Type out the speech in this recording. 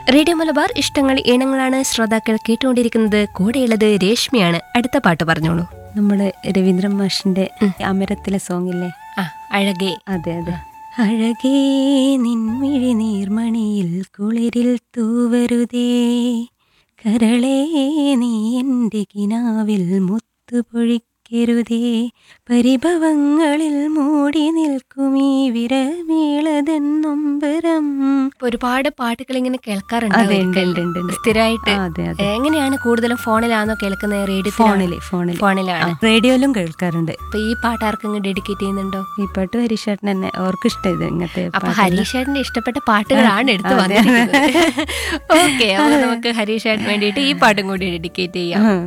Radio Malabar ഇഷ്ടങ്ങൾ ഈണങ്ങളാണ് ശ്രോതാക്കൾ കേട്ടുകൊണ്ടിരിക്കുന്നത് കൂടെയുള്ളത് രേഷ്മിയാണ് അടുത്ത പാട്ട് പറഞ്ഞോളൂ നമ്മള് രവീന്ദ്രൻ മാഷിന്റെ അമരത്തിലെ സോങ് ഇല്ലേ ആ അഴകേ അതെ അതെ അഴകേ നിൻമിഴി നീർമണിയിൽ കുളിരിൽ തൂവരുതേ കരളേ നീ എൻ്റെ കിനാവിൽ മുത്തുപൊഴിക്കരുതേ പരിഭവങ്ങളിൽ മൂടി നിൽക്കുമീ വിരമീളതെന്നൊമ്പരം ഇപ്പൊ ഒരുപാട് പാട്ടുകൾ ഇങ്ങനെ അതെ, ഉണ്ട്, കേൾക്കാറുണ്ട് ഉണ്ട്, ഉണ്ട്, ഉണ്ട്. സ്ഥിരമായിട്ട് ആ, അതെ, അതെ. എങ്ങനെയാണ് കൂടുതലും ഫോണിലാണോ കേൾക്കുന്നത് റേഡിയോ ഫോണില് ഫോണില് ഫോണിലാണ് റേഡിയോയിലും കേൾക്കാറുണ്ട് അപ്പൊ ഈ പാട്ട് ആർക്കെങ്കിലും ഡെഡിക്കേറ്റ് ചെയ്യുന്നുണ്ടോ ഈ പാട്ട് ഹരീഷേട്ടൻ തന്നെ അവർക്ക് ഇഷ്ടം ഇത് ഇങ്ങനത്തെ അപ്പൊ പാട്ട്. ഹരീഷേട്ടന്റെ ഇഷ്ടപ്പെട്ട പാട്ടുകളാണ് എടുത്തു അതെ. വന്നിരിക്കുന്നത് ഓക്കെ അപ്പൊ നമുക്ക് ഹരീഷേട്ടന് വേണ്ടിയിട്ട് ഈ പാട്ടും കൂടി ഡെഡിക്കേറ്റ് ചെയ്യാം ഉം.